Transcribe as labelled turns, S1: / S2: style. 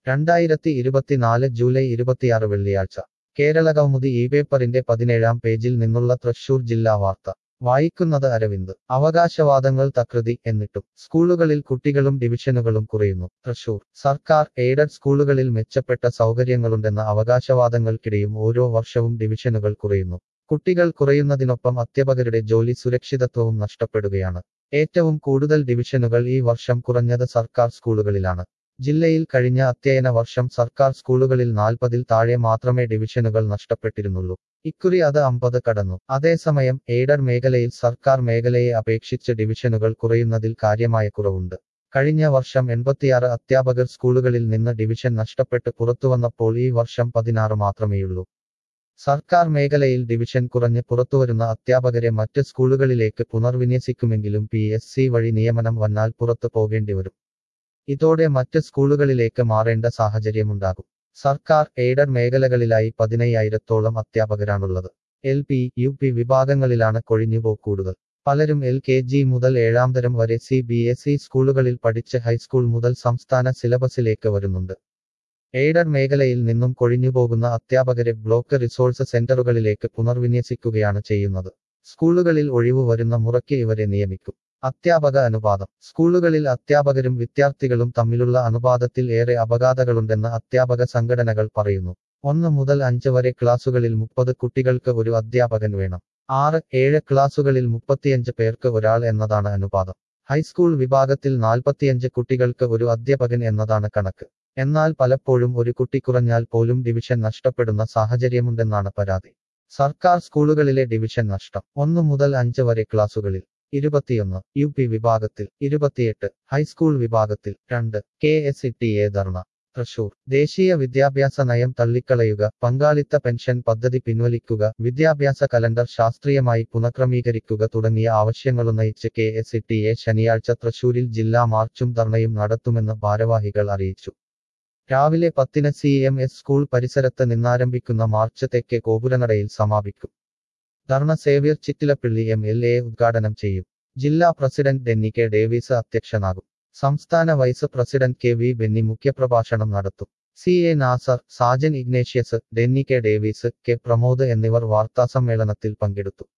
S1: രണ്ടായിരത്തി ഇരുപത്തിനാല് ജൂലൈ ഇരുപത്തിയാറ് വെള്ളിയാഴ്ച കേരള കൗമുദി ഈ പേപ്പറിന്റെ പതിനേഴാം പേജിൽ നിന്നുള്ള തൃശൂർ ജില്ലാ വാർത്ത വായിക്കുന്നത് അരവിന്ദ് അവകാശവാദങ്ങൾ തകൃതി എന്നിട്ടും സ്കൂളുകളിൽ കുട്ടികളും ഡിവിഷനുകളും കുറയുന്നു തൃശൂർ സർക്കാർ എയ്ഡഡ് സ്കൂളുകളിൽ മെച്ചപ്പെട്ട സൗകര്യങ്ങളുണ്ടെന്ന അവകാശവാദങ്ങൾക്കിടെയും ഓരോ വർഷവും ഡിവിഷനുകൾ കുറയുന്നു കുട്ടികൾ കുറയുന്നതിനൊപ്പം അധ്യാപകരുടെ ജോലി സുരക്ഷിതത്വവും നഷ്ടപ്പെടുകയാണ് ഏറ്റവും കൂടുതൽ ഡിവിഷനുകൾ ഈ വർഷം കുറഞ്ഞത് സർക്കാർ സ്കൂളുകളിലാണ് ജില്ലയിൽ കഴിഞ്ഞ അധ്യയന വർഷം സർക്കാർ സ്കൂളുകളിൽ നാൽപ്പതിൽ താഴെ മാത്രമേ ഡിവിഷനുകൾ നഷ്ടപ്പെട്ടിരുന്നുള്ളൂ ഇക്കുറി അത് അമ്പത് കടന്നു അതേസമയം എയ്ഡഡ് മേഖലയിൽ സർക്കാർ മേഖലയെ അപേക്ഷിച്ച് ഡിവിഷനുകൾ കുറയുന്നതിൽ കാര്യമായ കുറവുണ്ട് കഴിഞ്ഞ വർഷം എൺപത്തിയാറ് അധ്യാപകർ സ്കൂളുകളിൽ നിന്ന് ഡിവിഷൻ നഷ്ടപ്പെട്ട് പുറത്തുവന്നപ്പോൾ ഈ വർഷം പതിനാറ് മാത്രമേയുള്ളൂ സർക്കാർ മേഖലയിൽ ഡിവിഷൻ കുറഞ്ഞ് പുറത്തുവരുന്ന അധ്യാപകരെ മറ്റ് സ്കൂളുകളിലേക്ക് പുനർവിന്യസിക്കുമെങ്കിലും പി എസ് സി വഴി നിയമനം വന്നാൽ പുറത്തു പോകേണ്ടിവരും ഇതോടെ മറ്റ് സ്കൂളുകളിലേക്ക് മാറേണ്ട സാഹചര്യമുണ്ടാകും സർക്കാർ എയ്ഡഡ് മേഖലകളിലായി പതിനയ്യായിരത്തോളം അധ്യാപകരാണുള്ളത് എൽ പി യു പി വിഭാഗങ്ങളിലാണ് കൊഴിഞ്ഞുപോക്ക് കൂടുതൽ പലരും എൽ കെ ജി മുതൽ ഏഴാം തരം വരെ സി ബി എസ് ഇ സ്കൂളുകളിൽ പഠിച്ച് ഹൈസ്കൂൾ മുതൽ സംസ്ഥാന സിലബസിലേക്ക് വരുന്നുണ്ട് എയ്ഡഡ് മേഖലയിൽ നിന്നും കൊഴിഞ്ഞുപോകുന്ന അധ്യാപകരെ ബ്ലോക്ക് റിസോഴ്സ് സെന്ററുകളിലേക്ക് പുനർവിന്യസിക്കുകയാണ് ചെയ്യുന്നത് സ്കൂളുകളിൽ ഒഴിവു വരുന്ന മുറയ്ക്ക് ഇവരെ നിയമിക്കും അധ്യാപക അനുപാതം സ്കൂളുകളിൽ അധ്യാപകരും വിദ്യാർത്ഥികളും തമ്മിലുള്ള അനുപാതത്തിൽ ഏറെ അപഘാതകളുണ്ടെന്ന് അധ്യാപക സംഘടനകൾ പറയുന്നു ഒന്ന് മുതൽ അഞ്ച് വരെ ക്ലാസുകളിൽ മുപ്പത് കുട്ടികൾക്ക് ഒരു അധ്യാപകൻ വേണം ആറ് ഏഴ് ക്ലാസുകളിൽ മുപ്പത്തിയഞ്ച് പേർക്ക് ഒരാൾ എന്നതാണ് അനുപാതം ഹൈസ്കൂൾ വിഭാഗത്തിൽ നാൽപ്പത്തിയഞ്ച് കുട്ടികൾക്ക് ഒരു അധ്യാപകൻ എന്നതാണ് കണക്ക് എന്നാൽ പലപ്പോഴും ഒരു കുട്ടി കുറഞ്ഞാൽ പോലും ഡിവിഷൻ നഷ്ടപ്പെടുന്ന സാഹചര്യമുണ്ടെന്നാണ് പരാതി സർക്കാർ സ്കൂളുകളിലെ ഡിവിഷൻ നഷ്ടം ഒന്ന് മുതൽ അഞ്ച് വരെ ക്ലാസുകളിൽ ഇരുപത്തിയൊന്ന് യു പി വിഭാഗത്തിൽ ഇരുപത്തിയെട്ട് ഹൈസ്കൂൾ വിഭാഗത്തിൽ രണ്ട് K S E T A ധർണ തൃശൂർ ദേശീയ വിദ്യാഭ്യാസ നയം തള്ളിക്കളയുക പങ്കാളിത്ത പെൻഷൻ പദ്ധതി പിൻവലിക്കുക വിദ്യാഭ്യാസ കലണ്ടർ ശാസ്ത്രീയമായി പുനഃക്രമീകരിക്കുക തുടങ്ങിയ ആവശ്യങ്ങളുന്നയിച്ച് K S E T A ശനിയാഴ്ച തൃശൂരിൽ ജില്ലാ മാർച്ചും ധർണയും നടത്തുമെന്ന് ഭാരവാഹികൾ അറിയിച്ചു രാവിലെ പത്തിന് സി എം എസ് സ്കൂൾ പരിസരത്ത് നിന്നാരംഭിക്കുന്ന മാർച്ച് തെക്കേ ഗോപുരനടയിൽ സമാപിക്കും ധർണ Xavier Chittilappilly M L A ഉദ്ഘാടനം ചെയ്യും ജില്ലാ പ്രസിഡന്റ് ഡെന്നി കെ ഡേവിസ് അധ്യക്ഷനാകും സംസ്ഥാന vice president K V Benny മുഖ്യപ്രഭാഷണം നടത്തും C A Nasar Sajan Ignatius Denny K Davis K Pramod എന്നിവർ വാർത്താസമ്മേളനത്തിൽ പങ്കെടുത്തു